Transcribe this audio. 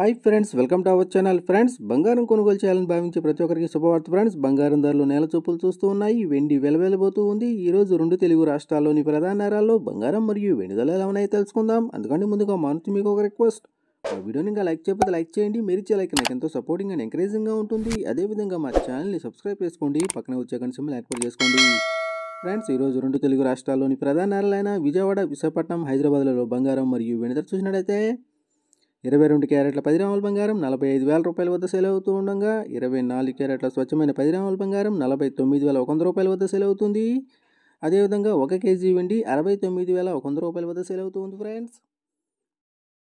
hi friends welcome to our channel friends బంగారం కొనుగోలు చేయాలని భావించే ప్రతి ఒక్కరికి శుభవార్త ఫ్రెండ్స్ బంగారం ధరలు నేల చూపులు చూస్తూ ఉన్నాయి వెండి వెలవెలబోతూ ఉంది ఈ రోజు రెండు తెలుగు రాష్ట్రాల్లోని ప్రధాన నగరాల్లో బంగారం మరియు వెండి ధరలు ఎలా ఉన్నాయో తెలుసుకుందాం అందుకని ముందుగా మానుతూ మీకు ఒక రిక్వెస్ట్ మా వీడియోని ఇంకా లైక్ చేయకపోతే లైక్ చేయండి మీరు ఇచ్చే లైక్ నాకు ఎంతో సపోర్టింగ్ అండ్ ఎంకరేజింగ్గా ఉంటుంది అదేవిధంగా మా ఛానల్ని సబ్స్క్రైబ్ చేసుకోండి పక్కన వచ్చే కనీసం ఏర్పాటు చేసుకోండి ఫ్రెండ్స్ ఈరోజు రెండు తెలుగు రాష్ట్రాల్లోని ప్రధాన నగరాలైన విజయవాడ విశాఖపట్నం హైదరాబాద్లలో బంగారం మరియు వెండి ధర చూసినట్టయితే ఇరవై రెండు క్యారెట్ల పది గ్రాముల బంగారం నలభై ఐదు వేల రూపాయల వద్ద సేల్ అవుతూ ఉండగా ఇరవై నాలుగు క్యారెట్ల స్వచ్ఛమైన పది గ్రాముల బంగారం నలభై తొమ్మిది వేల ఒక వంద రూపాయల వద్ద సేల్ అవుతుంది అదేవిధంగా ఒక కేజీ వెండి అరవై తొమ్మిది వేల ఒక వంద రూపాయల వద్ద సేల్ అవుతుంది ఫ్రెండ్స్